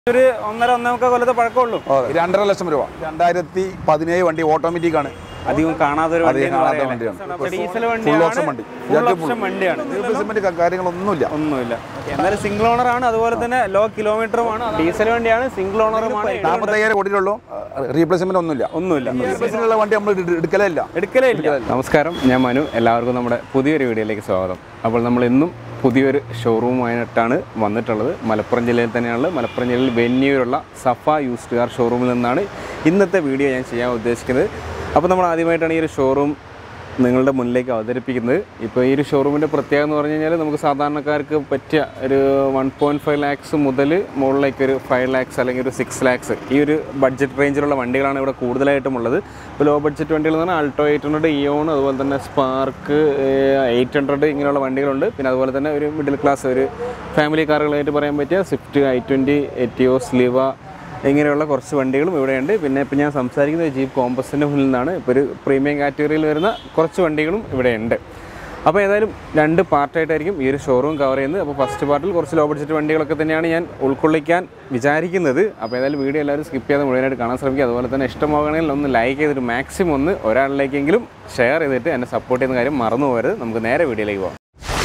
ഒരു ഒന്നര ഒന്നേമുക്കാൽ കൊല്ലത്തെ പഴക്കമുള്ളൂ അതെ, രണ്ടര ലക്ഷം രൂപ രണ്ടായിരത്തി പതിനേഴ് വണ്ടി ഓട്ടോമാറ്റിക് ആണ് അധികം കാണാത്തൊരു അധികം കാണാത്ത വണ്ടിയാണ്. ഡീസൽ Full option വണ്ടി. ഫുൾ ഇയാൾക്ക് ഓപ്ഷൻ വണ്ടിയാണ് റീപ്ലേസ്മെന്റ് കാര്യങ്ങളൊന്നുമില്ല ഒന്നുമില്ല എന്നാലും സിംഗിൾ ഓണർ ആണ് അതുപോലെ തന്നെ ലോ കിലോമീറ്ററുമാണ് ഡീസൽ വണ്ടിയാണ് സിംഗിൾ ഓണറുമാണ് നാൽപ്പത്തയ്യായിരം കോടിയുള്ളൂ റീപ്ലേസ്മെന്റ് ഒന്നുമില്ല ഒന്നുമില്ല റീപ്ലേസ്മെന്റ് ഉള്ള വണ്ടി നമ്മൾ എടുക്കലേ ഇല്ല എടുക്കലേ ഇല്ല നമസ്കാരം ഞാൻ മനു എല്ലാവർക്കും നമ്മുടെ പുതിയൊരു വീഡിയോയിലേക്ക് സ്വാഗതം അപ്പോൾ നമ്മൾ ഇന്നും പുതിയൊരു ഷോറൂമായിട്ടാണ് വന്നിട്ടുള്ളത് മലപ്പുറം ജില്ലയിൽ തന്നെയാണ് മലപ്പുറം ജില്ലയിൽ വെന്നിയൂരുള്ള സഫ യൂസ്ഡ് കാർ ഷോറൂമിൽ നിന്നാണ് ഇന്നത്തെ വീഡിയോ ഞാൻ ചെയ്യാൻ ഉദ്ദേശിക്കുന്നത് അപ്പോൾ നമ്മൾ ആദ്യമായിട്ടാണ് ഈ ഒരു ഷോറൂം നിങ്ങളുടെ മുന്നിലേക്ക് അവതരിപ്പിക്കുന്നത് ഇപ്പോൾ ഈ ഒരു ഷോറൂമിൻ്റെ പ്രത്യേകത എന്ന് പറഞ്ഞു കഴിഞ്ഞാൽ നമുക്ക് സാധാരണക്കാർക്ക് പറ്റിയ ഒരു വൺ പോയിൻറ്റ് ഫൈവ് ലാക്സ് മുതൽ മുകളിലേക്ക് ഒരു ഫൈവ് ലാക്സ് അല്ലെങ്കിൽ ഒരു സിക്സ് ലാക്സ് ഈ ഒരു ബഡ്ജറ്റ് റേഞ്ചിലുള്ള വണ്ടികളാണ് ഇവിടെ കൂടുതലായിട്ടും ഉള്ളത് ഇപ്പോൾ ലോ ബഡ്ജറ്റ് വണ്ടികൾ എന്ന് പറഞ്ഞാൽ ആൾട്ടോ എയ്റ്റ് ഹൺഡ്രഡ് ഇയോൺ അതുപോലെ തന്നെ സ്പാർക്ക് എയ്റ്റ് ഹൺഡ്രഡ് ഇങ്ങനെയുള്ള വണ്ടികളുണ്ട് പിന്നെ അതുപോലെ തന്നെ ഒരു മിഡിൽ ക്ലാസ് ഒരു ഫാമിലി കാറുകളായിട്ട് പറയാൻ പറ്റിയ Swift I twenty Etios Liva ഇങ്ങനെയുള്ള കുറച്ച് വണ്ടികളും ഇവിടെയുണ്ട് പിന്നെ ഇപ്പം ഞാൻ സംസാരിക്കുന്നത് ജീപ്പ് കോമ്പസിൻ്റെ മുന്നിൽ നിന്നാണ് ഇപ്പോൾ ഒരു പ്രീമിയം കാറ്റഗറിയിൽ വരുന്ന കുറച്ച് വണ്ടികളും ഇവിടെയുണ്ട് അപ്പോൾ ഏതായാലും രണ്ട് പാർട്ടായിട്ടായിരിക്കും ഈ ഒരു ഷോറൂം കവർ ചെയ്യുന്നത് അപ്പോൾ ഫസ്റ്റ് പാർട്ടിൽ കുറച്ച് ലോ ബഡ്ജറ്റ് വണ്ടികളൊക്കെ തന്നെയാണ് ഞാൻ ഉൾക്കൊള്ളിക്കാൻ വിചാരിക്കുന്നത് അപ്പോൾ ഏതായാലും വീഡിയോ എല്ലാവരും സ്കിപ്പ് ചെയ്യാതെ മുഴുവനായിട്ട് കാണാൻ ശ്രമിക്കുക അതുപോലെ തന്നെ ഇഷ്ടമാകണമെങ്കിൽ ഒന്ന് ലൈക്ക് ചെയ്തിട്ട് മാക്സിമം ഒന്ന് ഒരാളിലേക്കെങ്കിലും ഷെയർ ചെയ്തിട്ട് എന്നെ സപ്പോർട്ട് ചെയ്യുന്ന കാര്യം മറന്നു പോകരുത് നമുക്ക് നേരെ വീഡിയോയിലേക്ക് പോകാം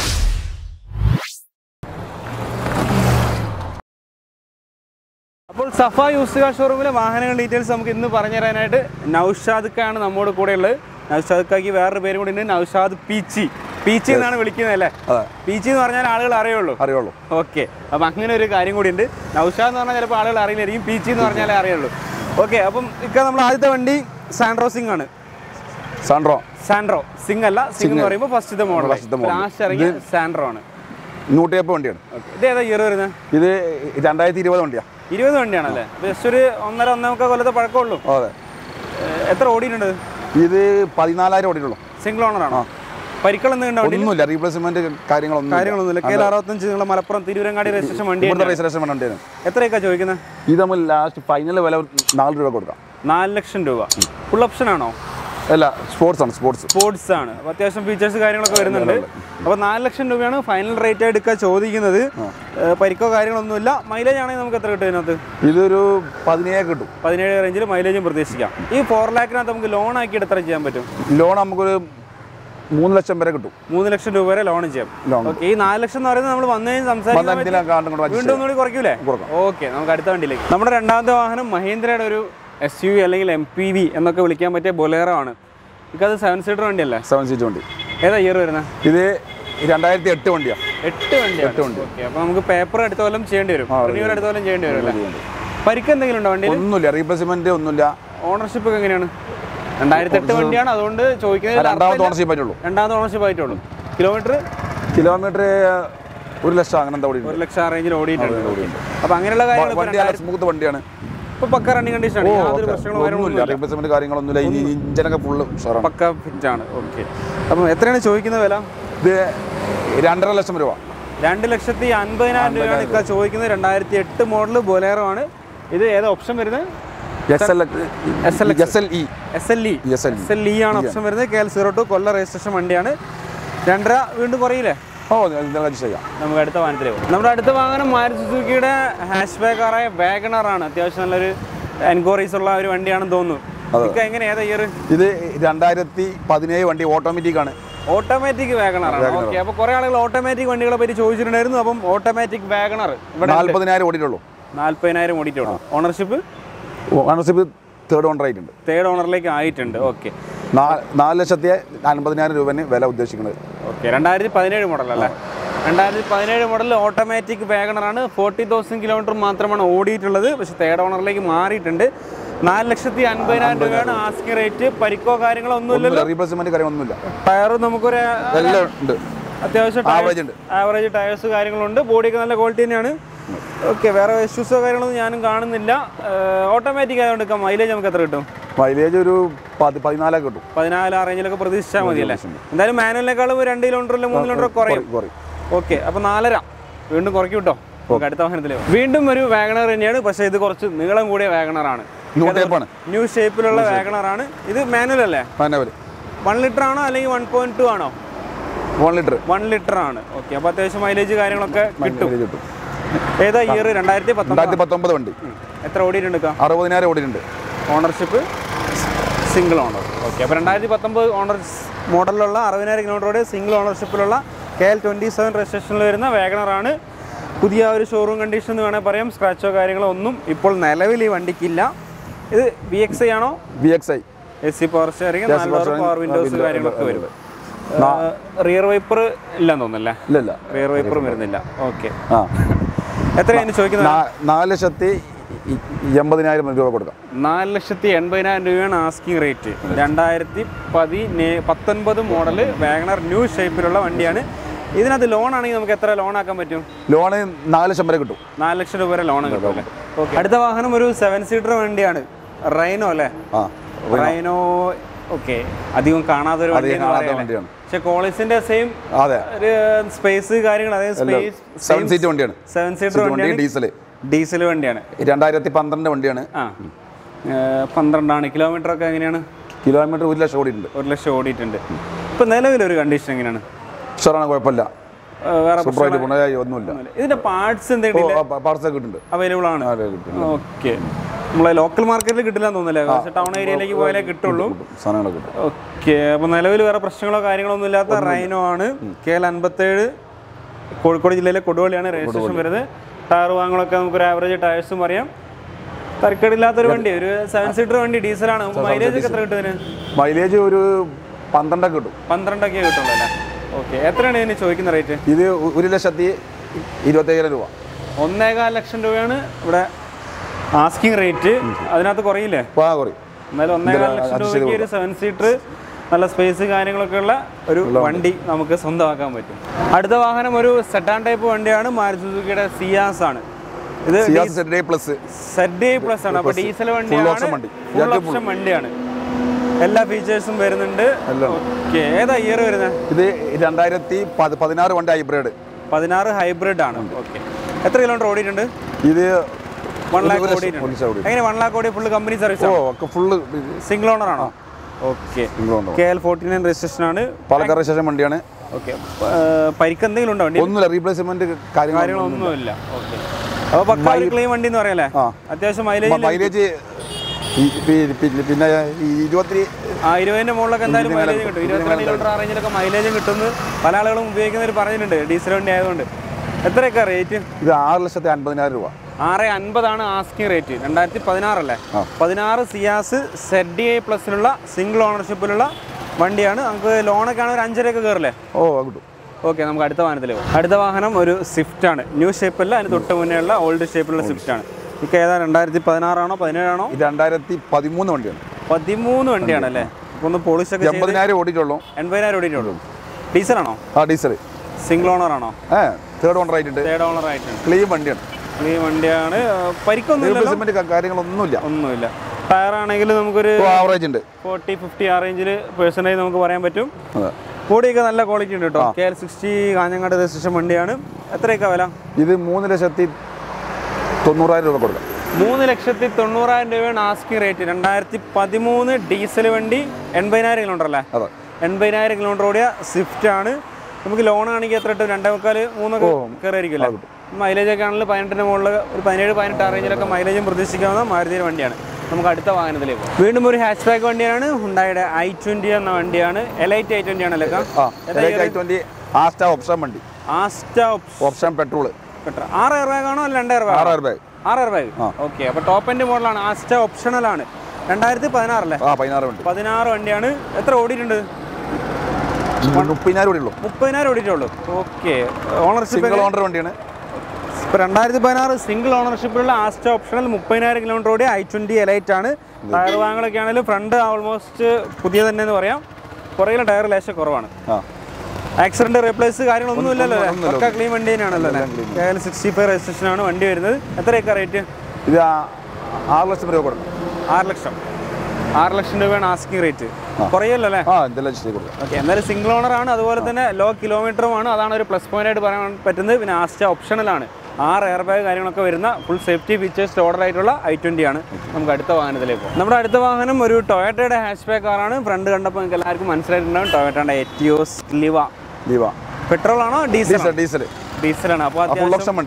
അപ്പോൾ സഫ യൂസ് കാർ ഷോറൂമിലെ വാഹനങ്ങൾ ഡീറ്റെയിൽസ് നമുക്ക് ഇന്ന് പറഞ്ഞു തരാനായിട്ട് നൗഷാദ് ഖാണ് നമ്മോട് കൂടെ ഉള്ളത് നൗഷാദ് ഖാക്ക് വേറൊരു പേരും കൂടി ഉണ്ട് നൗഷാദ് പീച്ചി പീച്ചി എന്നാണ് വിളിക്കുന്നത് അല്ലേ അതെ പീച്ചി എന്ന് പറഞ്ഞാൽ ആളുകൾ അറിയുള്ളൂ അറിയുള്ളൂ ഓക്കെ അപ്പം അങ്ങനെ ഒരു കാര്യം കൂടി ഉണ്ട് നൗഷാദ് എന്ന് പറഞ്ഞാൽ ചിലപ്പോൾ ആളുകൾ അറിയില്ലായിരിക്കും പീച്ചി എന്ന് പറഞ്ഞാലേ അറിയുള്ളൂ ഓക്കെ അപ്പം ഇക്ക നമ്മൾ ആദ്യത്തെ വണ്ടി സാൻഡ്രോ സിംഗ് ആണ് സാൻഡ്രോ സാൻഡ്രോ സിംഗ് അല്ല സിംഗ് എന്ന് പറയുമ്പോൾ ഫസ്റ്റത്തെ മോഡൽ ഫസ്റ്റത്തെ model. ലാസ്റ്റ് ഇറങ്ങിയ സാൻഡ്രോ ആണ് നൂറ്റിയപ്പ് വണ്ടിയാണ് ഓക്കെ ഇത് ഏതാ ഇയർ വരുന്നത് ഇത് രണ്ടായിരത്തി ഇരുപത് വണ്ടിയാ ഇരുപത് വണ്ടിയാണല്ലേ ജസ്റ്റ് ഒരു ഒന്നര ഒന്നേമുക്കാൽ കൊല്ലത്തെ പഴക്കമുള്ളൂ അതെ ഏഹ് എത്ര ഓടിയിട്ടുണ്ട് ഇത് പതിനാലായിരം ഓടിയിട്ടുള്ളൂ സിംഗിൾ ഓണർ ആണോ പരിക്കൾ എന്തെങ്കിലും വണ്ടി ഒന്നുമില്ല റീപ്ലേസ്മെന്റ് കാര്യങ്ങളൊന്നും കാര്യങ്ങളൊന്നുമില്ല കെ അറുപത്തഞ്ച് നിങ്ങളെ മലപ്പുറം തിരുവരങ്ങാടി രജിസ്ട്രേഷൻ വണ്ടി ഇവിടുത്തെ രജിസ്ട്രേഷൻ വണ്ടിയാണ് എത്രയൊക്കെ ചോദിക്കുന്നത് ഇത് നമ്മൾ ലാസ്റ്റ് ഫൈനൽ വില നാല് രൂപ കൊടുക്കാം നാല് ലക്ഷം രൂപ ഫുൾ ഓപ്ഷൻ ആണോ അല്ല സ്പോർട്സ് ആണ് സ്പോർട്സ് സ്പോർട്സ് ആണ് അപ്പോൾ അത്യാവശ്യം ഫീച്ചേഴ്സ് കാര്യങ്ങളൊക്കെ വരുന്നുണ്ട് അപ്പോൾ നാല് ലക്ഷം രൂപയാണ് ഫൈനൽ റേറ്റ് ആയിട്ട് എടുക്കാൻ ചോദിക്കുന്നത് ഏഹ് പരിക്കോ കാര്യങ്ങളൊന്നുമില്ല മൈലേജ് ആണെങ്കിൽ നമുക്ക് എത്ര കിട്ടും ഇതിനകത്ത് ഇതൊരു പതിനേഴ് കിട്ടും പതിനേഴ് റേഞ്ചിൽ മൈലേജും പ്രതീക്ഷിക്കാം ഈ ഫോർ ലാഖിനകത്ത് നമുക്ക് ലോൺ ആക്കിയിട്ട് എത്ര ചെയ്യാൻ പറ്റും ലോൺ നമുക്കൊരു മൂന്ന് ലക്ഷം വരെ കിട്ടും മൂന്ന് ലക്ഷം രൂപ വരെ ലോൺ ചെയ്യാം ലോൺ ഓക്കെ ഈ നാല് ലക്ഷം എന്ന് പറയുന്നത് നമ്മൾ വന്നു കഴിഞ്ഞ് സംസാരിക്കാൻ പറ്റിയ- എന്തിനാ കാണും കൊണ്ട് വീണ്ടും ഒന്നുകൂടി കുറയ്ക്കൂലേ കുറക്കാം. ഓക്കെ നമുക്ക് അടുത്ത വണ്ടിയിലേക്ക് നമ്മുടെ രണ്ടാമത്തെ വാഹനം മഹീന്ദ്രയുടെ ഒരു എസ് യു വി അല്ലെങ്കിൽ എം പി വി എന്നൊക്കെ വിളിക്കാൻ പറ്റിയ ബൊലേറോ ആണ് ഇക്കത് സെവൻ സീറ്റർ വണ്ടിയല്ലേ സെവൻ സീറ്റ് വണ്ടി ഏതാ ഇയർ വരുന്നത് ഇത് രണ്ടായിരത്തി എട്ട് വണ്ടിയാണ് എട്ട് വണ്ടിയാണ് വണ്ടി. ഓക്കെ അപ്പോൾ നമുക്ക് പേപ്പർ അടുത്ത കൊല്ലം ചെയ്യേണ്ടി വരും റിന്യൂവൽ അടുത്ത കൊല്ലം ചെയ്യേണ്ടി വരും അല്ലേ പരിക്ക് എന്തെങ്കിലും ഉണ്ടോ വണ്ടിയിൽ ഒന്നുമില്ല റീപ്ലേസ്മെന്റ് ഒന്നുമില്ല ഓണർഷിപ്പ് ഒക്കെ എങ്ങനെയാണ് രണ്ടായിരത്തി എട്ട് വണ്ടിയാണ് അതുകൊണ്ട് ചോദിക്കുന്നത് രണ്ടാമത്തെ ഓണർഷിപ്പ് ആയിട്ടുള്ളൂ രണ്ടാമത്തെ ഓണർഷിപ്പ് ആയിട്ടുള്ളൂ കിലോമീറ്റർ കിലോമീറ്റർ ഒരു ലക്ഷം അങ്ങനെ എന്താ ഓടി ഒരു ലക്ഷം ആ റേഞ്ചിൽ ഓടിയിട്ടുണ്ട് അപ്പോൾ അങ്ങനെയുള്ള കാര്യങ്ങൾ ഇപ്പോൾ വണ്ടി നല്ല സ്മൂത്ത് വണ്ടിയാണ് ഇപ്പോൾ പക്ക റണ്ണിങ് കണ്ടീഷൻ ആണ് യാതൊരു പ്രശ്നങ്ങളും ഒന്നുമില്ല കാര്യങ്ങളൊന്നുമില്ല റീപ്ലേസ്മെന്റ് കാര്യങ്ങളൊന്നുമില്ല ഈ ഇഞ്ചനൊക്കെ ഫുള്ള് ഉഷാറാണ് പക്ക ഫിറ്റ് ആണ് ഓക്കെ അപ്പം എത്രയാണ് ചോദിക്കുന്ന വില ഇത് രണ്ടര ലക്ഷം രൂപ രണ്ട് ലക്ഷത്തി അൻപതിനായിരം രൂപയാണ് ഇക്ക ചോദിക്കുന്നത് രണ്ടായിരത്തി എട്ട് മോഡൽ ബൊലേറോ ആണ് ഇത് ഏതാ ഓപ്ഷൻ വരുന്നത് S L S L S L E S L E S L S L E ആണ് ഓപ്ഷൻ വരുന്നത് കെ എൽ സീറോ ടു കൊല്ല രജിസ്ട്രേഷൻ വണ്ടിയാണ് രണ്ടര വീണ്ടും കുറയില്ലേ ഓ ഇതെല്ലാം ചെയ്യാം നമുക്ക് അടുത്ത വാഹനത്തിലേക്ക് പോകും നമ്മുടെ അടുത്ത വാഹനം മാരുതി സുസുക്കിയുടെ ഹാഷ് ബാക്കാറായ വാഗണർ ആണ് അത്യാവശ്യം നല്ലൊരു എൻക്വയറീസ് ഉള്ള ഒരു വണ്ടിയാണെന്ന് തോന്നുന്നു ഇക്ക എങ്ങനെ ഏതാ ഇയർ ഇത് രണ്ടായിരത്തി പതിനേഴ് വണ്ടി ഓട്ടോമാറ്റിക് ആണ് ഓട്ടോമാറ്റിക് വാഗണർ ആണ് ഓക്കെ അപ്പോൾ കുറേ ആളുകൾ ഓട്ടോമാറ്റിക് വണ്ടികളെ പറ്റി ചോദിച്ചിട്ടുണ്ടായിരുന്നു അപ്പം ഓട്ടോമാറ്റിക് വാഗണർ ഇവിടെ നാല്പതിനായിരം ഓടിയിട്ടുള്ളൂ നാല്പതിനായിരം ഓടിയിട്ടുള്ളൂ ഓണർഷിപ്പ് ഓണർഷിപ്പ് തേർഡ് ഓണർ ആയിട്ടുണ്ട് തേർഡ് ഓണറിലേക്ക് ആയിട്ടുണ്ട് ഓക്കെ നാ- നാല് ലക്ഷത്തി അൻപതിനായിരം രൂപന് വില ഉദ്ദേശിക്കുന്നത് ഓക്കെ രണ്ടായിരത്തി പതിനേഴ് മോഡൽ അല്ലേ രണ്ടായിരത്തി പതിനേഴ് മോഡൽ ഓട്ടോമാറ്റിക് വാഗണറാണ് ഫോർട്ടി തൗസൻഡ് കിലോമീറ്റർ മാത്രമാണ് ഓടിയിട്ടുള്ളത് പക്ഷെ തേർഡ് ഓണറിലേക്ക് മാറിയിട്ടുണ്ട് നാല് ലക്ഷത്തി അൻപതിനായിരം രൂപയാണ് ആസ്കിംഗ് റേറ്റ് പരിക്കോ കാര്യങ്ങളോ ഒന്നുമില്ലല്ലോ റീപ്ലേസ്മെന്റ് കാര്യമൊന്നുമില്ല ടയർ നമുക്കൊരു എല്ലാം ഉണ്ട് അത്യാവശ്യം ആവറേജ് ഉണ്ട് ആവറേജ് ടയേഴ്സ് കാര്യങ്ങളുണ്ട് ബോഡിയൊക്കെ നല്ല ക്വാളിറ്റി തന്നെയാണ് ഓക്കെ വേറെ ഇഷ്യൂസോ കാര്യങ്ങളൊന്നും ഞാനും കാണുന്നില്ല ഓട്ടോമാറ്റിക് ആയതുകൊണ്ട് മൈലേജ് നമുക്ക് എത്ര കിട്ടും മൈലേജ് ഒരു പതി പതിനാലൊക്കെ കിട്ടും പതിനാല് ആ റേഞ്ചിലൊക്കെ പ്രതീക്ഷിച്ചാൽ മതിയല്ലേ എന്തായാലും മാനുവലിനേക്കാളും ഒരു രണ്ട് കിലോമീറ്റർ അല്ലെങ്കിൽ മൂന്ന് കിലോമീറ്റർ കുറയും കുറയും ഓക്കെ അപ്പോൾ നാലര വീണ്ടും കുറയ്ക്കും കേട്ടോ നമുക്ക് അടുത്ത വാഹനത്തിൽ വീണ്ടും ഒരു വാഗണർ തന്നെയാണ് പക്ഷേ ഇത് കുറച്ച് നീളം കൂടിയ വാഗണറാണ് നൂറ്റേപ്പാണ് ന്യൂ ഷേപ്പിലുള്ള വാഗണറാണ് ഇത് മാനുവൽ അല്ലേ മാനവൽ വൺ ലിറ്റർ ആണോ അല്ലെങ്കിൽ വൺ പോയിന്റ് ടു ആണോ വൺ ലിറ്റർ വൺ ലിറ്റർ ആണ് ഓക്കെ അപ്പോൾ അത്യാവശ്യം മൈലേജ് കാര്യങ്ങളൊക്കെ കിട്ടും കിട്ടും ഏതാ ഇയർ രണ്ടായിരത്തി പത്തൊമ്പത് രണ്ടായിരത്തി പത്തൊമ്പത് വണ്ടി എത്ര ഓടിയിട്ടുണ്ട് കാ അറുപതിനായിരം ഓടിയിട്ടുണ്ട് ഓണർഷിപ്പ് സിംഗിൾ ഓണർ ഓക്കെ അപ്പോൾ രണ്ടായിരത്തി പത്തൊമ്പത് ഓണർ മോഡലിലുള്ള അറുപതിനായിരം കിലോമീറ്ററോടെ സിംഗിൾ ഓണർഷിപ്പിലുള്ള കെ എൽ ട്വൻറ്റി സെവൻ രജിസ്ട്രേഷനിൽ വരുന്ന വാഗണറാണ് പുതിയ ഒരു ഷോറൂം കണ്ടീഷൻ എന്ന് വേണമെങ്കിൽ പറയാം സ്ക്രാച്ചോ കാര്യങ്ങളോ ഒന്നും ഇപ്പോൾ നിലവിൽ ഈ വണ്ടിക്കില്ല ഇത് വി എക്സ് ഐ ആണോ V X I S C power steering Yes, നാല് power steering, power windows window- കാര്യങ്ങളൊക്കെ വരും റിയർ വൈപ്പർ ഇല്ലെന്ന് തോന്നുന്നല്ലേ ഇല്ലല്ല റിയർ വൈപ്പറും വരുന്നില്ല ഓക്കെ ആ എത്രയാണ് ചോദിക്കുന്നത് നാ- നാല് ലക്ഷത്തി ഇ- എൺപതിനായിരം രൂപ കൊടുക്കാം നാല് ലക്ഷത്തി എൺപതിനായിരം രൂപയാണ് ആസ്കിംഗ് റേറ്റ് രണ്ടായിരത്തി പതിനേ പത്തൊൻപത് മോഡൽ വാഗണർ ന്യൂ ഷേപ്പിലുള്ള വണ്ടിയാണ് ഇതിനകത്ത് ലോൺ ആണെങ്കിൽ നമുക്ക് എത്ര ലോൺ ആക്കാൻ പറ്റും ലോണ് നാല് ലക്ഷം വരെ കിട്ടും നാല് ലക്ഷം രൂപ വരെ ലോൺ കിട്ടും അല്ലേ ഓക്കെ അടുത്ത വാഹനം ഒരു സെവൻ സീറ്റർ വണ്ടിയാണ് റൈനോ അല്ലേ ആ റൈനോ ഓക്കെ അധികം കാണാത്ത ഒരു വണ്ടി അധികം കാണാത്ത വണ്ടിയാണ്. പക്ഷെ കോളേജിന്റെ സെയിം അതെ ഒരു സ്പേസ് കാര്യങ്ങൾ അതായത് സ്പേസ് സെവൻ സീറ്റ് വണ്ടിയാണ് സെവൻ സീറ്റർ വണ്ടി വണ്ടിയാണ് ഡീസൽ ഡീസൽ വണ്ടിയാണ് രണ്ടായിരത്തി പന്ത്രണ്ട് വണ്ടിയാണ് ആ ഏർ പന്ത്രണ്ടാണ് കിലോമീറ്റർ ഒക്കെ എങ്ങനെയാണ് കിലോമീറ്റർ ഒരു ലക്ഷം ഓടിയിട്ടുണ്ട് ഒരു ലക്ഷം ഓടിയിട്ടുണ്ട് ഇപ്പൊ നിലവിലൊരു കണ്ടീഷൻ എങ്ങനെയാണ് ഉഷാറാണ് കുഴപ്പമില്ല ഏർ വേറെ സൂപ്പറായിട്ട് ഗുണ ഒന്നുമില്ല പ്രശ്നമൊന്നുമില്ല. ഇതിന്റെ പാർട്സ് എന്തെങ്കിലും പാർസൽ കിട്ടുന്നുണ്ട് അവൈലബിൾ ആണ് അതെ, കിട്ടും. ഓക്കെ നമ്മളെ ലോക്കൽ മാർക്കറ്റിൽ കിട്ടില്ല തോന്നുന്നില്ലേ പക്ഷേ ടൗൺ ഏരിയയിലേക്ക് പോയാലേ കിട്ടുള്ളൂ സാധനങ്ങളൊക്കെ കിട്ടും ഓക്കെ അപ്പൊ നിലവിൽ വേറെ പ്രശ്നങ്ങളോ കാര്യങ്ങളോ ഒന്നും ഇല്ലാത്ത റൈനോ ആണ് കെ എൽ അൻപത്തേഴ് കോഴിക്കോട് ജില്ലയിലെ കൊടുവള്ളിയാണ് രജിസ്ട്രേഷൻ വരുന്നത് ടയർ വാങ്ങലൊക്കെ നമുക്ക് ഒരു ആവറേജ് ടയർസും അറിയാം തരക്കേടില്ലാത്തൊരു വണ്ടി ഒരു സെവൻ സീറ്റർ വണ്ടി ഡീസലാണ് മൈലേജ് ഒക്കെ എത്ര കിട്ടും ഇതിന് മൈലേജ് ഒരു പന്ത്രണ്ടൊക്കെ കിട്ടും പന്ത്രണ്ടൊക്കെ കിട്ടുള്ളൂ അല്ലേ ഓക്കെ എത്രയാണ് ഇതിന് ചോദിക്കുന്ന റേറ്റ് ഇത് ഒ- ഒരു ലക്ഷത്തി ഇരുപത്തയ്യായിരം രൂപ ഒന്നേകാൽ ലക്ഷം രൂപയാണ് ഇവിടെ ആസ്കിങ് റേറ്റ് അതിനകത്ത് കുറയില്ലേ അപ്പോൾ ആ കുറയും എന്നാലും ഒന്നേകാൽ ലക്ഷം രൂപയ്ക്ക് ഒരു സെവൻ സീറ്റർ നല്ല സ്പേസ് കാര്യങ്ങളൊക്കെ ഉള്ള ഒരു വണ്ടി നമുക്ക് സ്വന്തമാക്കാൻ പറ്റും അടുത്ത വാഹനം ഒരു സെഡാൻ ടൈപ്പ് വണ്ടിയാണ് മാരുതി സുസുക്കിയുടെ സിയാസ് ആണ് ഇത് Ciaz Z plus Z plus ആണ് അപ്പൊ ഡീസൽ option വണ്ടിയാണ് വണ്ടി. ഫുൾ ഓപ്ഷൻ വണ്ടിയാണ് എല്ലാ ഫീച്ചേഴ്സും വരുന്നുണ്ട് എല്ലാം ഓക്കെ ഏതാ ഇയർ വരുന്നത് ഇത് രണ്ടായിരത്തി പത്- പതിനാറ് വണ്ടി ഹൈബ്രിഡ് പതിനാറ് ഹൈബ്രിഡ് ആണ് ഓക്കെ എത്ര കിലോമീറ്റർ ഓടിയിട്ടുണ്ട് ഇത് വൺ ഒരു ലാക്ക് ലക്ഷം ഓടിയിട്ടുണ്ട് ഒരു ലക്ഷം ഓടി. എങ്ങനെ വൺ ലാക്ക് ഓടി ഫുള്ള് കമ്പനി സർവീസ് ഓ ഒക്കെ ഫുള്ള് സിംഗിൾ ഓണർ ആണോ okay K L forty nine registration ആണ് പാലക്കാട് ശേഷം വണ്ടിയാണ് ഓക്കെ പരിക്ക് എന്തെങ്കിലും ഉണ്ടോ വണ്ടി ഒന്നുമില്ല റീപ്ലേസ്മെന്റ് കാര്യങ്ങൾ കാര്യങ്ങളൊന്നുമില്ല ഓക്കെ അപ്പോൾ പക്ക ഒരു ക്ലെയിം വണ്ടി എന്ന് പറയല്ലേ ആ. അത്യാവശ്യം മൈലേജ് മൈലേജ് പിന്നെ ഈ ഇരുപത്തി ആ ഇരുപതിന്റെ മുകളിലൊക്കെ എന്തായാലും മൈലേജ് കിട്ടും ഇരുപത്തിരണ്ട് കിലോമീറ്റർ ആ റേഞ്ചിലൊക്കെ മൈലേജും കിട്ടുമെന്ന് പല ആളുകളും ഉപയോഗിക്കുന്നവർ പറഞ്ഞിട്ടുണ്ട് ഡീസൽ വണ്ടി ആയതുകൊണ്ട് എത്രയൊക്കെ റേറ്റ് ഇത് ആറ് ലക്ഷത്തി അൻപതിനായിരം രൂപ ആറ് അൻപതാണ് ആസ്കിംഗ് റേറ്റ് രണ്ടായിരത്തി പതിനാറല്ലേ ആ. പതിനാറ് സിയാസ് സെഡ് ഡി ഐ പ്ലസിലുള്ള സിംഗിൾ ഓണർഷിപ്പിലുള്ള വണ്ടിയാണ് നമുക്ക് ലോണൊക്കെ ആണെങ്കിൽ ഒരു അഞ്ചരയൊക്കെ കയറില്ലേ ഓ അത് കിട്ടും ഓക്കെ നമുക്ക് അടുത്ത വാഹനത്തിൽ പോകാം അടുത്ത വാഹനം ഒരു സ്വിഫ്റ്റ് ആണ് ന്യൂ ഷേപ്പല്ല അതിന് തൊട്ട് മുന്നേ ഉള്ള ഓൾഡ് ഷേപ്പിലുള്ള സ്വിഫ്റ്റ് ആണ് ഇതൊക്കെ ഏതാ രണ്ടായിരത്തി പതിനാറാണോ പതിനേഴാണോ ഇത് രണ്ടായിരത്തി പതിമൂന്ന് വണ്ടിയാണ് പതിമൂന്ന് വണ്ടിയാണ് അല്ലേ അപ്പോൾ ഒന്ന് പോളിഷ് ഒക്കെ ചെയ്ത് എൺപതിനായിരം ഓടിയിട്ടുള്ളൂ എൺപതിനായിരം ഓടിയിട്ടുള്ളൂ ഡീസലാണോ ആ ഡീസൽ സിംഗിൾ ഓണർ ആണോ ഏ തേർഡ് ഓണർ ആയിട്ടുണ്ട് തേർഡ് ഓണർ ആയിട്ടുണ്ട് ക്ലീൻ വണ്ടിയാണ് ഈ വണ്ടിയാണ് ആ, പരിക്കൊന്നുമില്ലല്ലോ റീപ്ലേസ്മെന്റ് കാര്യങ്ങളൊന്നുമില്ല ഒന്നുമില്ല ടയർ ആണെങ്കിൽ നമുക്കൊരു ആവറേജ് ഉണ്ട് ഫോർട്ടി ഫിഫ്റ്റി ആ റേഞ്ചിൽ പേഴ്സൻറ്റേജ് നമുക്ക് പറയാൻ പറ്റും അതെ ബോഡിയൊക്കെ നല്ല ക്വാളിറ്റി ഉണ്ട് കേട്ടോ K L sixty Kanhangad registration വണ്ടിയാണ് എത്രയൊക്കെ വില ഇത് മൂന്ന് ലക്ഷത്തി തൊണ്ണൂറായിരം രൂപ കൊടുക്കാം മൂന്ന് ലക്ഷത്തി തൊണ്ണൂറായിരം രൂപയാണ് ആസ്കിംഗ് റേറ്റ് രണ്ടായിരത്തി പതിമൂന്ന് ഡീസൽ വണ്ടി എൺപതിനായിരം കിലോമീറ്റർ അല്ലേ അതെ എൺപതിനായിരം കിലോമീറ്റർ ഓടിയ സ്വിഫ്റ്റ് ആണ് നമുക്ക് ലോൺ ആണെങ്കിൽ എത്ര കിട്ടും രണ്ടേ മുക്കാൽ മൂന്നൊക്കെ കയറിയിരിക്കില്ല മൈലേജ് ഒക്കെ ആണെങ്കിൽ പതിനെട്ടിന് മുകളിൽ ഒരു പതിനേഴ് പതിനെട്ട് ആ റേഞ്ചിലൊക്കെ മൈലേജും പ്രതീക്ഷിക്കാവുന്ന മാരുതിയുടെ വണ്ടിയാണ് നമുക്ക് അടുത്ത വാഹനത്തിലേക്ക് പോകാം വീണ്ടും ഒരു ഹാച്ച് ബാക്ക് വണ്ടിയാണ് ഹുണ്ടായുടെ ഐ ട്വൻറ്റി എന്ന വണ്ടിയാണ് എലൈറ്റ് ഐ ട്വൻറ്റി ആണല്ലേ ആ ഐ ട്വന്റി ആസ്റ്റ ഓപ്ഷൻ വണ്ടി ആസ്റ്റ ഓപ്ഷൻ പെട്രോൾ പെട്ര ആറ് എയർ ബാഗ് ആണോ അല്ല രണ്ട് എയർ ബാഗ് ആറായിരം രൂപ ആറ് എയർ ബാഗ് ഓക്കെ അപ്പോൾ ടോപ്പ് എൻഡ് മോഡലാണ് ആസ്റ്റ ഓപ്ഷണൽ ആണ് രണ്ടായിരത്തി പതിനാറല്ലേ ആ പതിനാറ് വണ്ടി പതിനാറ് വണ്ടിയാണ് എത്ര ഓടിയിട്ടുണ്ട് മുപ്പതിനായിരം ഓടിയുള്ളൂ മുപ്പതിനായിരം ഓടിയിട്ടുള്ളൂ ഓക്കെ ഓണർഷിപ്പ് സിംഗിൾ ഓണർ വണ്ടിയാണ് ഇപ്പോൾ രണ്ടായിരത്തി പതിനാറ് സിംഗിൾ ഓണർഷിപ്പിലുള്ള ആസ്റ്റ ഓപ്ഷണൽ മുപ്പതിനായിരം കിലോമീറ്റർ ഓടി ഐ ട്വൻറ്റി എലൈറ്റ് ആണ് ടയർ വാങ്ങലൊക്കെ ആണെങ്കിലും ഫ്രണ്ട് ഓൾമോസ്റ്റ് പുതിയ തന്നെ എന്ന് പറയാം പുറകിലെ ടയർ ലേശം കുറവാണ് ആ ആക്സിഡന്റ് റീപ്ലേസ് കാര്യങ്ങളൊന്നും ഇല്ലല്ലോ അല്ലേ ഒന്നുമില്ല. പക്ക ക്ലീൻ വണ്ടി തന്നെയാണല്ലോ അല്ലേ K L sixty five registration ആണ് വണ്ടി വരുന്നത് എത്രയൊക്കെ റേറ്റ് ഇത് ആ- ആറ് ലക്ഷം രൂപ കൊടുക്കാം ആറ് ലക്ഷം ആറ് ലക്ഷം രൂപയാണ് ആസ്കിംഗ് റേറ്റ് കുറയല്ലോ അല്ലേ ആ എന്തെല്ലാം ചെയ്ത് കൊടുക്കാം ഓക്കെ എന്നാലും സിംഗിൾ ഓണർ ആണ് അതുപോലെ തന്നെ ലോ കിലോമീറ്ററുമാണ് അതാണ് ഒരു പ്ലസ് പോയിന്റ് ആയിട്ട് പറയാൻ പറ്റുന്നത് പിന്നെ ആസ്റ്റ ഓപ്ഷണലാണ് ആറ് എയർ ബാഗ് കാര്യങ്ങളൊക്കെ വരുന്ന ഫുൾ സേഫ്റ്റി ഫീച്ചേഴ്സ് ഓർഡർ ആയിട്ടുള്ള ഐ ട്വൻ്റി ആണ് നമുക്ക് അടുത്ത വാഹനത്തിലേക്ക് പോകും നമ്മുടെ അടുത്ത വാഹനം ഒരു ടൊയോട്ടയുടെ ഹാഷ് ബാക്ക് കാറാണ് ഫ്രണ്ട് കണ്ടപ്പോൾ നിങ്ങൾക്ക് എല്ലാവർക്കും മനസ്സിലായിട്ടുണ്ടാവും ടൊയോട്ടയുടെ എറ്റിയോസ് ലിവ ലീവ പെട്രോൾ ആണോ ഡീസൽ ഡീസൽ ഡീസൽ ഡീസലാണ് അപ്പോൾ ഫുൾ അത്യാവശ്യം ഓപ്ഷൻ വണ്ടി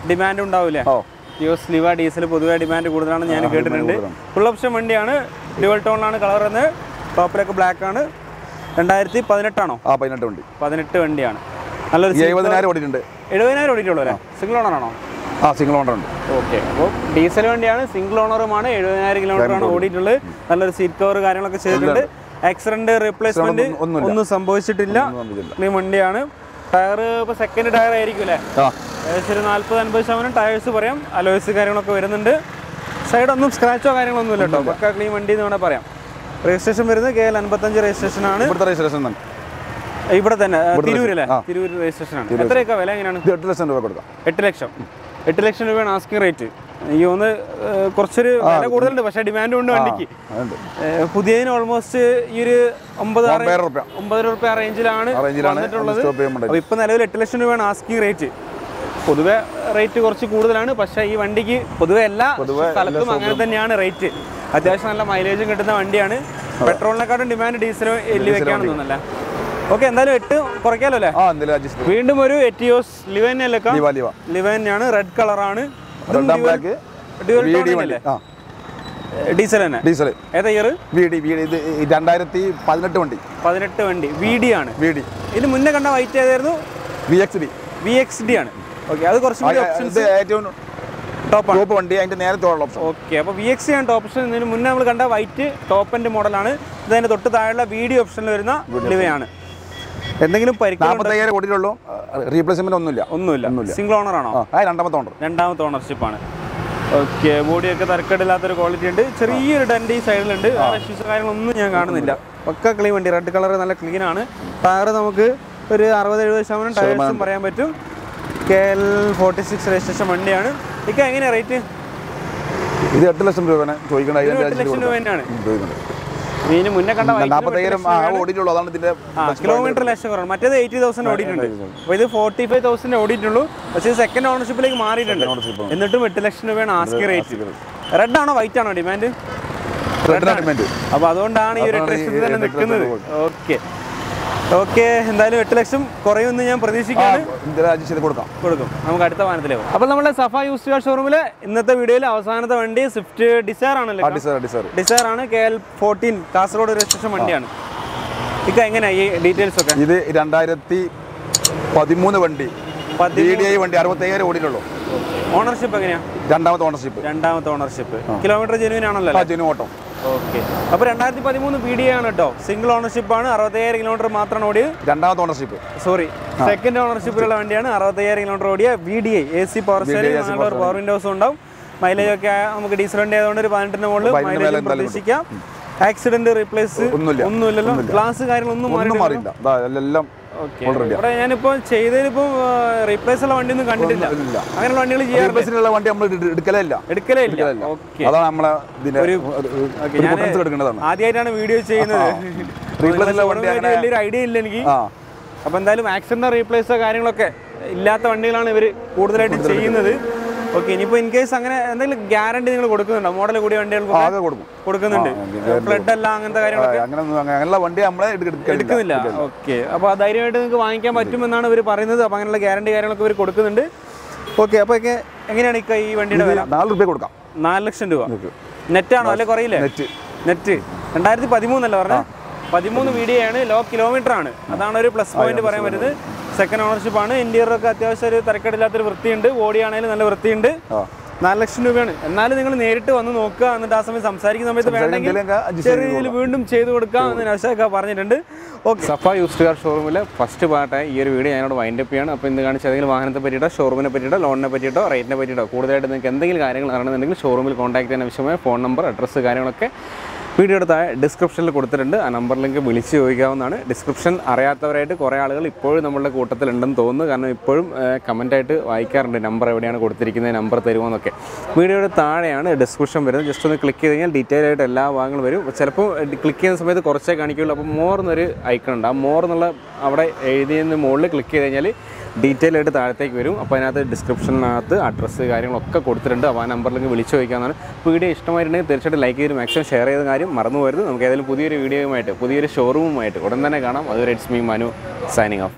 ഡിമാൻഡ് ഉണ്ടാവില്ലേ ഓ ഡിയോസ് ലിവ ഡീസൽ പൊതുവെ ഡിമാൻഡ് കൂടുതലാണെന്ന് ഞാൻ കേട്ടിട്ടുണ്ട് ഫുൾ ഓപ്ഷൻ വണ്ടിയാണ് ഡ്യുവൽ ടോണിലാണ് കളർ വരുന്നത് ടോപ്പിലൊക്കെ ബ്ലാക്ക് ആണ് രണ്ടായിരത്തി പതിനെട്ടാണോ ആ പതിനെട്ട് വണ്ടി പതിനെട്ട് വണ്ടിയാണ് നല്ലൊരു ഈ എഴുപതിനായിരം ഓടിയിട്ടുണ്ട് എഴുപതിനായിരം ഓടിയിട്ടുള്ളൂ അല്ലേ സിംഗിൾ ഓണറാണോ ആ സിംഗിൾ ഓണർ ഉണ്ട് ഓക്കെ അപ്പോൾ ഡീസൽ വണ്ടിയാണ് സിംഗിൾ ഓണറുമാണ് എഴുപതിനായിരം കിലോമീറ്ററാണ് ഓടിയിട്ടുള്ളത് നല്ലൊരു സീറ്റ് കവർ കാര്യങ്ങളൊക്കെ ചെയ്തിട്ടുണ്ട് ആക്സിഡന്റ് റീപ്ലേസ്മെന്റ് ഒന്നും- ഒന്നുമില്ല. ഒന്നും സംഭവിച്ചിട്ടില്ല സംഭവിച്ചില്ല. ക്ലീൻ വണ്ടിയാണ് ടയർ ഇപ്പോൾ സെക്കൻഡ് ടയർ ആയിരിക്കും അല്ലേ ആ ഏകദേശം ഒരു നാൽപ്പത് അൻപത് ശതമാനം ടയേഴ്സ് പറയാം അലോയ്സ് കാര്യങ്ങളൊക്കെ വരുന്നുണ്ട് സൈഡൊന്നും സ്ക്രാച്ചോ കാര്യങ്ങളൊന്നും ഇല്ല കേട്ടോ പക്ക ക്ലീൻ വണ്ടി എന്ന് വേണമെങ്കിൽ പറയാം രജിസ്ട്രേഷൻ വരുന്നത് കെ എൽ അൻപത്തഞ്ച് രജിസ്ട്രേഷൻ ആണ് ഇവിടുത്തെ രജിസ്ട്രേഷൻ തന്നെ ഇവിടെ തന്നെ തിരൂർ അല്ലേ ആ. തിരൂർ രജിസ്ട്രേഷൻ ആണ് എത്രയൊക്കെ വില എങ്ങനെയാണ് ഇത് എട്ട് ലക്ഷം രൂപ കൊടുക്കാം എട്ട് ലക്ഷം എട്ട് ലക്ഷം രൂപയാണ് ആസ്കിംഗ് റേറ്റ് ഈ ഒന്ന് ഏഹ്, കുറച്ചൊരു വില കൂടുതലുണ്ട് പക്ഷേ ഡിമാൻഡ് ഉണ്ട് വണ്ടിക്ക് അതുണ്ട് ഏഹ്, പുതിയതിന് ഓൾമോസ്റ്റ് ഈ ഒരു ഒമ്പത് ആറ് ഒമ്പതിനായിരം റുപ്യ ഒമ്പത് റുപ്യ റേഞ്ചിലാണ് ആ റേഞ്ചിലാണ് വന്നിട്ടുള്ളത് സ്റ്റോപ്പ് ചെയ്യുമ്പോൾ അപ്പോൾ ഇപ്പം നിലവിൽ എട്ട് ലക്ഷം രൂപയാണ് ആസ്കിംഗ് റേറ്റ് പൊതുവെ റേറ്റ് കുറച്ച് കൂടുതലാണ് പക്ഷേ ഈ വണ്ടിക്ക് പൊതുവെ എല്ലാ സ്ഥലത്തും അങ്ങനെ തന്നെയാണ് റേറ്റ് അത്യാവശ്യം നല്ല മൈലേജും കിട്ടുന്ന വണ്ടിയാണ് പെട്രോളിനെക്കാട്ടും ഡിമാൻഡ് ഡീസൽ എല്ലിവയ്ക്കാണെന്ന് തോന്നല്ല ഓക്കെ എന്തായാലും എട്ട് കുറയ്ക്കാമല്ലോ അല്ലേ ആ എന്തെങ്കിലും അഡ്ജസ്റ്റ് വീണ്ടും ഒരു എറ്റിയോസ് ലിവൻ അല്ലേ ലീവ ലീവ ലിവനാണ് റെഡ് കളറാണ് red and black dual V D tone വണ്ടി അല്ലേ ആ ഡീസൽ തന്നെ ഡീസൽ ഏതാ year V D V D ഇത് രണ്ടായിരത്തി പതിനെട്ട് വണ്ടി പതിനെട്ട് വണ്ടി വി ഡി ആണ് വി ഡി ഇതിന് മുന്നേ കണ്ട വൈറ്റ് ഏതായിരുന്നു V X D V X D ആണ് ഓക്കെ അത് കുറച്ചും കൂടി ഇത് ഓപ്ഷൻസ് ഏറ്റവും ടോപ്പാണ് ടോപ്പ് വണ്ടി അതിന്റെ നേരത്തെ ഉള്ള ഓപ്ഷൻ ഓക്കെ അപ്പോൾ വി എക്സ് ആണ് ടോപ്പ് ഓപ്ഷൻ ഇതിന് മുന്നേ നമ്മൾ കണ്ട വൈറ്റ് ടോപ്പ് എൻ്റെ മോഡലാണ് ഇതിന് തൊട്ട് താഴെയുള്ള വീഡിയോ ഓപ്ഷനിൽ വരുന്ന ലിവയാണ് എന്തെങ്കിലും പരിക്കുകൾ നാൽപ്പത്തയ്യായിരം കോടിയുള്ളൂ റീപ്ലേസ്മെന്റ് ഒന്നുമില്ല ഒന്നുമില്ല ഒന്നുമില്ല. സിംഗിൾ ഓണർ ആണോ ആ ആ രണ്ടാമത്തെ ഓണർ രണ്ടാമത്തെ ഓണർഷിപ്പാണ് ഓക്കെ ബോഡിയൊക്കെ തരക്കേടില്ലാത്തൊരു ക്വാളിറ്റി ഉണ്ട് ചെറിയൊരു ഡണ്ട് ഈ സൈഡിലുണ്ട് വേറെ ഇഷ്യൂസ് കാര്യങ്ങളൊന്നും ഞാൻ കാണുന്നില്ല പക്ക ക്ലീൻ വണ്ടി റെഡ് കളർ നല്ല ക്ലീൻ ആണ് ടയർ നമുക്ക് ഒരു അറുപത് എഴുപത് ശതമാനം ടയേഴ്സും പറയാൻ പറ്റും K L forty six registration വണ്ടിയാണ് ഇക്ക എങ്ങനെയാണ് റേറ്റ് ഇത് എട്ട് ലക്ഷം രൂപ ചോദിക്കേണ്ട എട്ട് അതിന്റെ ലക്ഷം രൂപ തന്നെയാണ് ചോദിക്കുന്നുണ്ട് ഇതിന് മുന്നേ കണ്ട white ന് നാൽപ്പത്തയ്യായിരം ആ ഓടിയിട്ടുള്ളൂ അതാണ് ഇതിന്റെ ആ കിലോമീറ്റർ ലക്ഷം കുറവാണ് മറ്റേത് എയ്റ്റി തൗസൻഡ് ഓടിയിട്ടുണ്ട് അപ്പോൾ ഇത് ഫോർട്ടി ഫൈവ് തൗസൻഡ് ഓടിയിട്ടുള്ളൂ പക്ഷേ ഇത് സെക്കൻഡ് ഓണർഷിപ്പിലേക്ക് മാറിയിട്ടുണ്ട് ownership എന്നിട്ടും എട്ട് ലക്ഷം രൂപയാണ് ആസ്കി റേറ്റ് റെഡ് ആണോ വൈറ്റ് ആണോ ഡിമാൻഡ് റെഡ് അഗ്രിമെന്റ് അപ്പോൾ അതുകൊണ്ടാണ് ഈ ഒരു എട്ട് അതാണ് ഈ ലക്ഷത്തിൽ തന്നെ എട്ട് ലക്ഷം നിൽക്കുന്നത് ഓക്കെ ഓക്കെ എന്തായാലും എട്ട് ലക്ഷം കുറയുമെന്ന് ഞാൻ പ്രതീക്ഷിക്കുകയാണ് എന്തെങ്കിലും അഡ്ജസ്റ്റ് ചെയ്ത് കൊടുക്കാം കൊടുക്കും നമുക്ക് അടുത്ത വാഹനത്തിലേക്ക് പോകും അപ്പോൾ നമ്മുടെ സഫ യൂസ് കാർ ഷോറൂമിലെ ഇന്നത്തെ വീഡിയോയിൽ അവസാനത്തെ വണ്ടി സ്വിഫ്റ്റ് ഡിസയർ ആണല്ലോ ആ ഡിസൈർ ഡിസൈർ ഡിസയർ ആണ് K L fourteen Kasaragod registration വണ്ടിയാണ് ഇക്ക എങ്ങനെയാണ് ഈ ഡീറ്റെയിൽസ് ഒക്കെ ഇത് രണ്ടായിരത്തി പതിമൂന്ന് വണ്ടി പതി- ഡി ഡി ഐ വണ്ടി അറുപത്തയ്യായിരം ഓടിയിട്ടുള്ളൂ ഓണർഷിപ്പ് എങ്ങനെയാ രണ്ടാമത്തെ ഓണർഷിപ്പ് രണ്ടാമത്തെ ഓണർഷിപ്പ് കിലോമീറ്റർ ജെനുവിൻ ആണല്ലോ ആ ജനു ഓട്ടം ഓക്കെ അപ്പോൾ രണ്ടായിരത്തി പതിമൂന്ന് ബി ഡി ആണ് കേട്ടോ സിംഗിൾ ഓണർഷിപ്പ് ആണ് അറുപത്തയ്യായിരം കിലോമീറ്റർ മാത്രമാണ് ഓടിയത് രണ്ടാമത്തെ ഓണർഷിപ്പ് സോറി സെക്കൻഡ് ഓണർഷിപ്പിലുള്ള വണ്ടിയാണ് അറുപത്തയ്യായിരം കിലോമീറ്റർ ഓടിയ V D I A C power steering നാളെ പവർ വിൻഡോസും ഉണ്ടാവും മൈലേജ് ഒക്കെ നമുക്ക് ഡീസൽ വണ്ടി ആയതുകൊണ്ട് ഒരു പതിനെട്ടിന് മുകളിൽ പതിനെട്ടിന് മേലെ മൈലേജ് എന്തായാലും പ്രതീക്ഷിക്കാം ആക്സിഡന്റ് റീപ്ലേസ് ഒന്നുമില്ല. ഒന്നുമില്ലല്ലോ ഗ്ലാസ് കാര്യങ്ങളൊന്നും ഒന്നും മാറിയിട്ടില്ല മാറിയില്ല ദാ എല്ലാം ഓക്കെ already ആ. ഇവിടെ ഞാനിപ്പോൾ ചെയ്തതിലിപ്പോൾ റീപ്ലേസ് ഉള്ള വണ്ടിയൊന്നും കണ്ടിട്ടില്ല ഇല്ല അങ്ങനെയുള്ള വണ്ടികൾ ചെയ്യാറില്ല റീപ്ലേസിനുള്ള വണ്ടി നമ്മൾ എടുക്കലേ ഇല്ല എടുക്കലേ ഇല്ല എടുക്കലില്ല. ഓക്കെ അതാണ് നമ്മളെ ഇതിന്റെ ഒരു ഞാൻ- പൊട്ടൻസ് എടുക്കേണ്ടതാണ് ആദ്യമായിട്ടാണ് വീഡിയോ ചെയ്യുന്നത് Replace ഉള്ള showroom വണ്ടി ആയിട്ട് അങ്ങനെ- വലിയൊരു ഐഡിയ ഇല്ല എനിക്ക് ആ അപ്പോൾ എന്തായാലും ആക്സിഡന്റ് റീപ്ലേസോ കാര്യങ്ങളൊക്കെ ഇല്ലാത്ത വണ്ടികളാണ് ഇവർ കൂടുതലായിട്ട് ചെയ്യുന്നത് ഓക്കെ ഇനിയിപ്പോൾ ഇൻ കേസ് അങ്ങനെ എന്തെങ്കിലും ഗ്യാരണ്ടി നിങ്ങൾ കൊടുക്കുന്നുണ്ടോ മോഡൽ കൂടിയ വണ്ടികൾക്ക് ആകെ കൊടുക്കും കൊടുക്കുന്നുണ്ട് ഫ്ലഡ് അല്ല അങ്ങനത്തെ കാര്യങ്ങളൊക്കെ അങ്ങനെ ഒന്നും അങ്ങനെ- അങ്ങനെയുള്ള വണ്ടി നമ്മളെ എടുക്ക- എടുക്കലില്ല എടുക്കുന്നില്ല ഓക്കെ അപ്പോൾ ആ ധൈര്യമായിട്ട് നിങ്ങൾക്ക് വാങ്ങിക്കാൻ പറ്റുമെന്നാണ് ഇവർ പറയുന്നത് അപ്പോൾ അങ്ങനെയുള്ള ഗ്യാരണ്ടി കാര്യങ്ങളൊക്കെ ഇവർ കൊടുക്കുന്നുണ്ട് ഓക്കെ അപ്പോൾ ഒക്കെ എങ്ങനെയാണ് ഇക്ക ഈ വണ്ടിയുടെ വില നാല് റുപ്യ കൊടുക്കാം നാല് ലക്ഷം രൂപ നെറ്റാണോ അല്ലെ കുറയില്ലേ നെറ്റ് നെറ്റ് രണ്ടായിരത്തി പതിമൂന്നല്ലേ പറഞ്ഞത് പതിമൂന്ന് വീഡിയോ ആണ് ലോ കിലോമീറ്റർ ആണ് അതാണ് ഒരു പ്ലസ് പോയിന്റ് പറയാൻ പറ്റുന്നത് സെക്കൻഡ് ഓണർഷിപ്പ് ആണ് ഇന്റീരിയർ ഒക്കെ അത്യാവശ്യം ഒരു തരക്കേടില്ലാത്തൊരു വൃത്തിയുണ്ട് ബോഡി ആണെങ്കിലും നല്ല വൃത്തിയുണ്ട് ആ നാല് ലക്ഷം രൂപയാണ് എന്നാലും നിങ്ങൾ നേരിട്ട് വന്ന് നോക്കുക എന്നിട്ട് ആ സമയം സംസാരിക്കുന്ന സമയത്ത് വേണ്ടെങ്കിൽ എന്തെങ്കിലുമൊക്കെ adjust ചെറിയ രീതിയിൽ വീണ്ടും ചെയ്തു കൊടുക്കാം എന്ന് നൗഷാദ് പറഞ്ഞിട്ടുണ്ട് ഓക്കെ സഫ യൂസ്ഡ് കാർ ഷോറൂമിലെ ഫസ്റ്റ് പാർട്ടായി ഈ ഒരു വീഡിയോ ഞാനോട് വൈൻഡ് അപ്പ് ചെയ്യാണ് അപ്പോൾ ഇന്ന് കാണിച്ച ഏതെങ്കിലും വാഹനത്തെ പറ്റിയിട്ടോ ഷോറൂമിനെ പറ്റിയിട്ടോ ലോണിനെ പറ്റിയിട്ടോ റേറ്റിനെ പറ്റിയിട്ടോ കൂടുതലായിട്ട് നിങ്ങൾക്ക് എന്തെങ്കിലും കാര്യങ്ങൾ അറിയണമെന്നുണ്ടെങ്കിൽ ഷോറൂമിൽ കോൺടാക്ട് ചെയ്യാൻ ആവശ്യമായ ഫോൺ നമ്പർ അഡ്രസ്സ് കാര്യങ്ങളൊക്കെ വീഡിയോയുടെ താഴെ ഡിസ്ക്രിപ്ഷനിൽ കൊടുത്തിട്ടുണ്ട് ആ നമ്പറിലേക്ക് വിളിച്ച് ചോദിക്കാവുന്നതാണ് ഡിസ്ക്രിപ്ഷൻ അറിയാത്തവരായിട്ട് കുറേ ആളുകൾ ഇപ്പോഴും നമ്മളുടെ കൂട്ടത്തിലുണ്ടെന്ന് തോന്നുന്നു കാരണം ഇപ്പോഴും കമൻറ്റായിട്ട് വായിക്കാറുണ്ട് നമ്പർ എവിടെയാണ് കൊടുത്തിരിക്കുന്നത് നമ്പർ തരുമോ എന്നൊക്കെ വീഡിയോയുടെ താഴെയാണ് ഡിസ്ക്രിപ്ഷൻ വരുന്നത് ജസ്റ്റ് ഒന്ന് ക്ലിക്ക് ചെയ്ത് കഴിഞ്ഞാൽ ഡീറ്റെയിൽ ആയിട്ട് എല്ലാ ഭാഗങ്ങളും വരും ചിലപ്പോൾ ക്ലിക്ക് ചെയ്യുന്ന സമയത്ത് കുറച്ചേ കാണിക്കുള്ളൂ അപ്പോൾ മോർ എന്നൊരു ഐക്കൺ ഉണ്ട് ആ മോർ എന്നുള്ള അവിടെ എഴുതിയതിന് മുകളിൽ ക്ലിക്ക് ചെയ്ത് കഴിഞ്ഞാൽ ഡീറ്റെയിൽ ആയിട്ട് താഴത്തേക്ക് വരും അപ്പോൾ അതിനകത്ത് ഡിസ്ക്രിപ്ഷനകത്ത് അഡ്രസ്സ് കാര്യങ്ങളൊക്കെ കൊടുത്തിട്ടുണ്ട് അപ്പോൾ ആ നമ്പറിലേക്ക് വിളിച്ച് ചോദിക്കാവുന്നതാണ് വീഡിയോ ഇഷ്ടമായിട്ടുണ്ടെങ്കിൽ തീർച്ചയായിട്ടും ലൈക്ക് ചെയ്ത് മാക്സിമം ഷെയർ ചെയ്ത കാര്യം മറന്നു പോരുത് നമുക്ക് ഏതെങ്കിലും പുതിയൊരു വീഡിയോയുമായിട്ട് പുതിയൊരു ഷോറൂമുമായിട്ട് ഉടൻ തന്നെ കാണാം അതുവരെ it's me Manu signing of